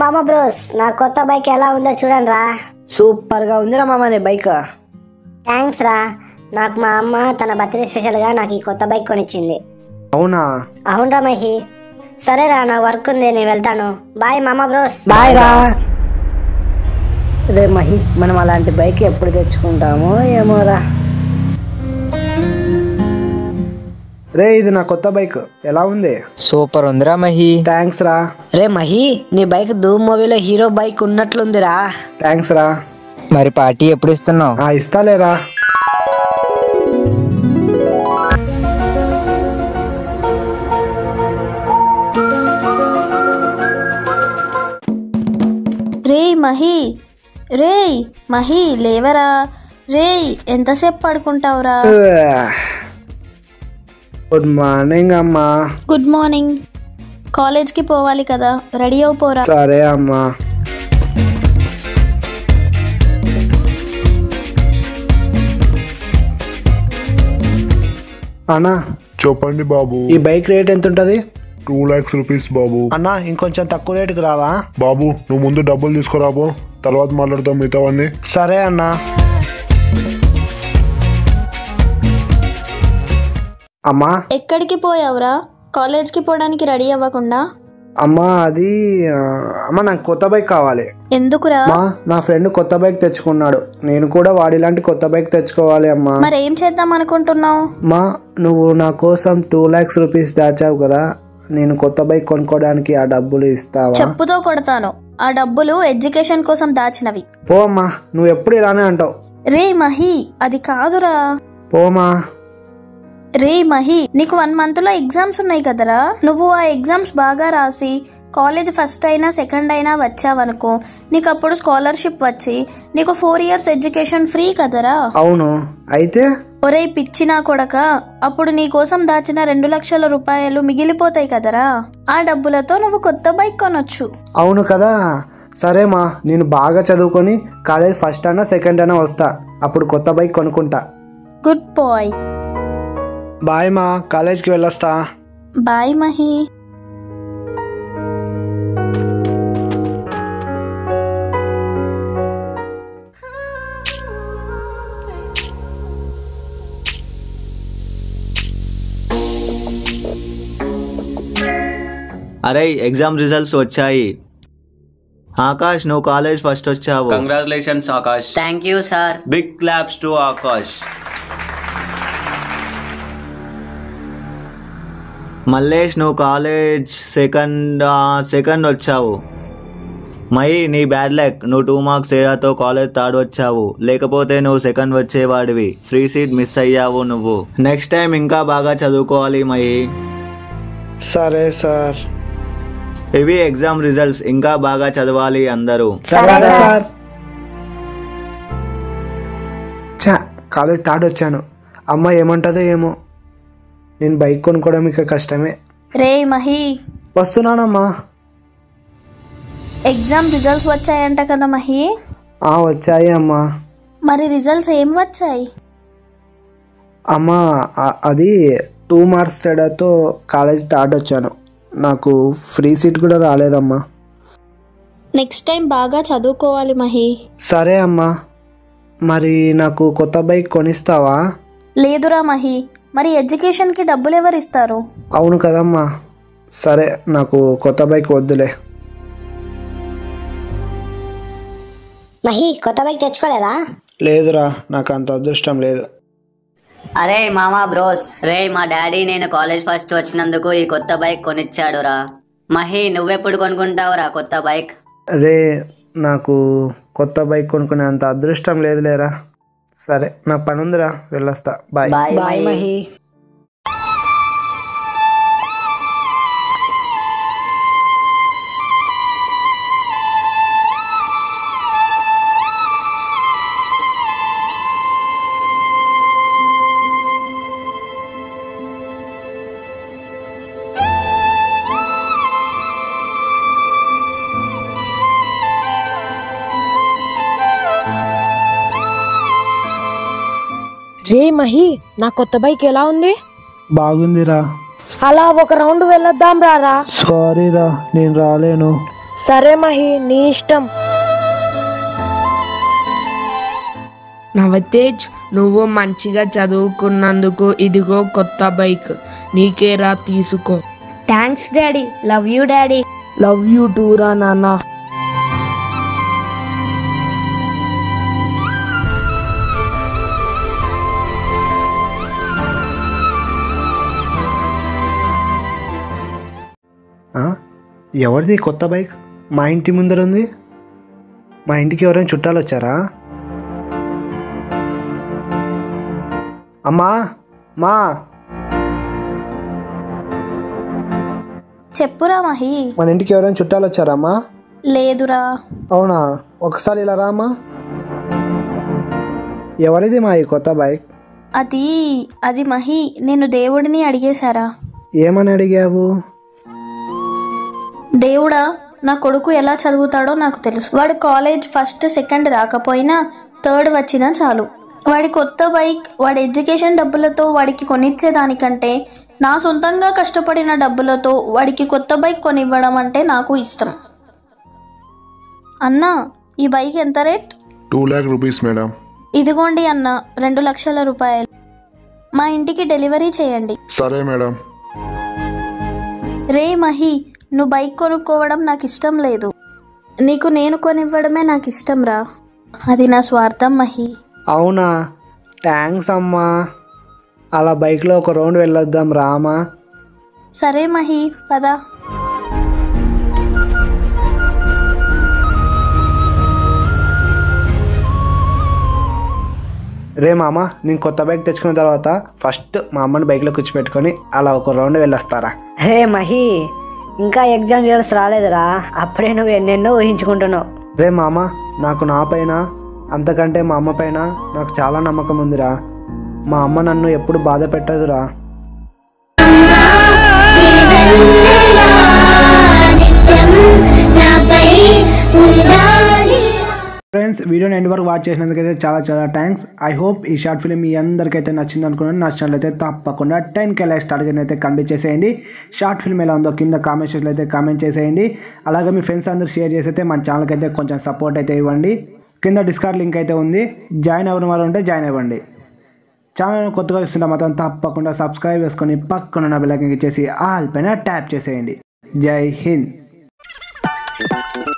మామ బ్రోస్ నా కొత్త బైక్ ఎలా ఉందో చూడండి రా సూపర్గా ఉందిరా మామ నీ బైక్ థ్యాంక్స్ రా నాకు మా అమ్మ తన బర్త్డే స్పెషల్గా నాకు ఈ కొత్త బైక్ కొనిచ్చింది అవునా అవునరా మహి సరేరా నా వర్క్ ఉంది నేను వెళ్తాను బాయ్ మామ బ్రోస్ బాయ్ రా రే మహి మనం అలాంటి బైక్ ఎప్పుడు తెచ్చుకుంటామో ఏమోరా రే ఇది నా కొత్త బైక్ ఎలా ఉంది సూపర్ ఉందిరా మహి థ్యాంక్స్ రా రే మహి నీ బైక్ ధూమ్ మూవీలో హీరో బైక్ ఉన్నట్లుందిరా థ్యాంక్స్ రా మరి పార్టీ ఎప్పుడు ఇస్తున్నావు ఆ ఇస్తాలేరా రేయ్ మహి రేయ్ మహి లేవరా రేయ్ ఎంతసేపు పడుకుంటావురా గుడ్ మార్నింగ్ అమ్మా గుడ్ మార్నింగ్ కాలేజ్కి పోవాలి కదా రెడీ అయిపోరా సరే అమ్మా అన్నా చెప్పండి బాబు ఈ బైక్ రేట్ ఎంత ఉంటది టూ లాక్స్ రూపీస్ బాబు అన్నా ఇంకొంచెం తక్కువ రేటుకి రాదా బాబు నువ్వు ముందు డబ్బులు తీసుకురాబో తర్వాత మాట్లాడతాం మిగతావన్నీ సరే అన్నా అమ్మా ఎక్కడికి పోయావురా కాలేజ్కి పోవడానికి రెడీ అవ్వకుండా అమ్మా అది ఆ, అమ్మా నాకు కొత్త బైక్ కావాలి ఎందుకురా మా నా ఫ్రెండ్ కొత్త బైక్ తెచ్చుకున్నాడు నేను కూడా వాడిలాంటి కొత్త బైక్ తెచ్చుకోవాలి అమ్మా మరి ఏం చేద్దాం అనుకుంటున్నావు మా నువ్వు నా కోసం టూ లాక్స్ రూపీస్ దాచావు కదా నేను కొత్త బైక్ కొనుక్కోవడానికి ఆ డబ్బులు ఇస్తావా చెప్పుతో కొడతాను ఆ డబ్బులు ఎడ్యుకేషన్ కోసం దాచినవి పో అమ్మా నువ్వు ఎప్పుడు ఇలానే అంటావు రే మహి అది కాదురా పోమా రే మహి నీకు వన్ మంత్ లో ఎగ్జామ్స్ ఉన్నాయి కదరా నువ్వు ఆ ఎగ్జామ్స్ బాగా రాసి కాలేజ్ ఫస్ట్ అయినా సెకండ్ అయినా వచ్చావనుకో నీకు అప్పుడు స్కాలర్షిప్ వచ్చి నీకు ఫోర్ ఇయర్స్ ఎడ్యుకేషన్ ఫ్రీ కదరా అవును అయితే ఒరే పిచ్చినా కొడక అప్పుడు నీ కోసం దాచిన రెండు లక్షల రూపాయలు మిగిలిపోతాయి కదరా ఆ డబ్బులతో నువ్వు కొత్త బైక్ కొనొచ్చు అవును కదా సరేమా నేను బాగా చదువుకొని కాలేజ్ ఫస్ట్ అయినా సెకండ్ అయినా వస్తా అప్పుడు కొత్త బైక్ కొనుక్కుంటా గుడ్ బాయ్ బాయ్ మా కాలేజ్కి వెళ్ళొస్తా బాయ్ మహి అరే ఎగ్జామ్ రిజల్ట్స్ వచ్చాయి ఆకాష్ నువ్వు కాలేజ్ ఫస్ట్ వచ్చావు congratulations Akash thank you sir big claps to Akash Mallesh నువ్వు కాలేజ్ సెకండ్ సెకండ్ వచ్చావు మై నీ బ్యాడ్ లక్ నువ్వు టూ మార్క్స్ తేడాతో కాలేజ్ థర్డ్ వచ్చావు లేకపోతే నువ్వు సెకండ్ వచ్చేవాడివి ఫ్రీ సీట్ మిస్ అయ్యావు నువ్వు నెక్స్ట్ టైం ఇంకా బాగా చదువుకోవాలి మై సరే సార్ ఇవి ఎగ్జామ్ రిజల్ట్స్ ఇంకా బాగా చదవాలి అందరూ సరే సార్ చా కాలేజ్ థర్డ్ వచ్చాను అమ్మ ఏమంటుందో ఏమో నేను బైక్ కొనుక్కోవడం ఇక కష్టమే రే మహి వస్తున్నానమ్మా ఎగ్జామ్ రిజల్ట్స్ వచ్చాయంట కదా మహి ఆ వచ్చాయి అమ్మా మరి రిజల్ట్స్ ఏం వచ్చాయి అమ్మా ఆ- అది టూ మార్క్స్ తేడాతో కాలేజ్ థర్డ్ వచ్చాను నాకు ఫ్రీ సీట్ కూడా రాలేదమ్మా నెక్స్ట్ టైం బాగా చదువుకోవాలి మహి సరే అమ్మా మరి నాకు కొత్త బైక్ కొనిస్తావా లేదురా మహి మరి ఎడ్యుకేషన్కి డబ్బులు ఎవరు ఇస్తారు అవును కదమ్మా సరే నాకు కొత్త బైక్ వద్దులే మహి కొత్త బైక్ తెచ్చుకోలేదా లేదురా నాకు అంత అదృష్టం లేదు అరే మామా బ్రోస్ రే మా డాడీ నేను కాలేజ్ ఫస్ట్ వచ్చినందుకు ఈ కొత్త బైక్ కొనిచ్చాడు రా మహి నువ్వెప్పుడు కొనుక్కుంటావురా కొత్త బైక్ రే నాకు కొత్త బైక్ కొనుక్కునే అంత అదృష్టం లేదులేరా సరే నాకు పని ఉందిరా వెళ్ళొస్తా బాయ్ బాయ్ మహి రే మహి నా కొత్త బైక్ ఎలా ఉంది బాగుందిరా అలా ఒక రౌండ్ వెళ్ళొద్దాం రారా సారీరా నేను రాలేను సరే మహి నీ ఇష్టం నవతేజ్ నువ్వు మంచిగా చదువుకున్నందుకు ఇదిగో కొత్త బైక్ నీకేరా తీసుకో thanks daddy love you daddy love you టూరా నాన్న ఆ? ఎవరిది కొత్త బైక్ మా ఇంటి ముందర ఉంది మా ఇంటికి ఎవరైనా చుట్టాలు వచ్చారా అమ్మా మా చెప్పురా మహి మన ఇంటికి ఎవరైనా చుట్టాలు వచ్చారమ్మా లేదురా అవునా ఒకసారి ఇలా రామా ఎవరిది మా ఈ కొత్త బైక్ అది అది మహి నేను దేవుడిని అడిగేశారా ఏమని అడిగావు దేవుడా నా కొడుకు ఎలా చదువుతాడో నాకు తెలుసు వాడు కాలేజ్ ఫస్ట్ సెకండ్ రాకపోయినా థర్డ్ వచ్చినా చాలు వాడి కొత్త బైక్ వాడి ఎడ్యుకేషన్ డబ్బులతో వాడికి కొనిచ్చేదానికంటే నా సొంతంగా కష్టపడిన డబ్బులతో వాడికి కొత్త బైక్ కొనివ్వడం అంటే నాకు ఇష్టం అన్నా ఈ బైక్ ఎంత rate two lakh rupees madam ఇదిగోండి అన్న రెండు లక్షల రూపాయలు మా ఇంటికి డెలివరీ చేయండి సరే మేడం రే మహి నువ్వు బైక్ కొనుక్కోవడం నాకు ఇష్టం లేదు నీకు నేను కొనివ్వడమే నాకు ఇష్టం రా అది నా స్వార్థం మహి అవునా థ్యాంక్స్ అమ్మా అలా బైక్లో ఒక రౌండ్ వెళ్ళొద్దాం రామా సరే మహి పద రే మామ నేను కొత్త బైక్ తెచ్చుకున్న తర్వాత ఫస్ట్ మా అమ్మని బైక్లో కూర్చోపెట్టుకొని అలా ఒక రౌండ్ వెళ్ళొస్తారా హే మహి ఇంకా ఎగ్జామ్ రిజల్ట్స్ రాలేదురా అప్పుడే నువ్వు ఎన్నెన్నో ఊహించుకుంటున్నావు రే మామ నాకు నా పైన అంతకంటే మా అమ్మ పైన నాకు చాలా నమ్మకం ఉందిరా మా అమ్మ నన్ను ఎప్పుడు బాధ పెట్టదురా ఫ్రెండ్స్ వీడియోని ఎండ్ వరకు వాచ్ చేసినందుకైతే చాలా చాలా థ్యాంక్స్ ఐ హోప్ ఈ షార్ట్ ఫిలిం మీ అందరికైతే నచ్చింది అనుకున్నాను నచ్చినట్లయితే తప్పకుండా టెన్ కే లైక్ స్టార్ట్ అయితే కమెంట్ చేసేయండి షార్ట్ ఫిల్మ్ ఎలా ఉందో కింద కామెంట్ సెక్షన్లో అయితే కామెంట్ చేసేయండి అలాగే మీ ఫ్రెండ్స్ అందరూ షేర్ చేసైతే మన ఛానల్కి అయితే కొంచెం సపోర్ట్ అయితే ఇవ్వండి కింద డిస్కార్డ్ లింక్ అయితే ఉంది జాయిన్ అవ్వడం వారు ఉంటే జాయిన్ అవ్వండి ఛానల్ కొత్తగా ఇస్తుంటే మాత్రం తప్పకుండా సబ్స్క్రైబ్ చేసుకొని పక్కన బెల్ ఐకాన్ ఇచ్చేసి ఆల్ పైన ట్యాప్ చేసేయండి జై హింద్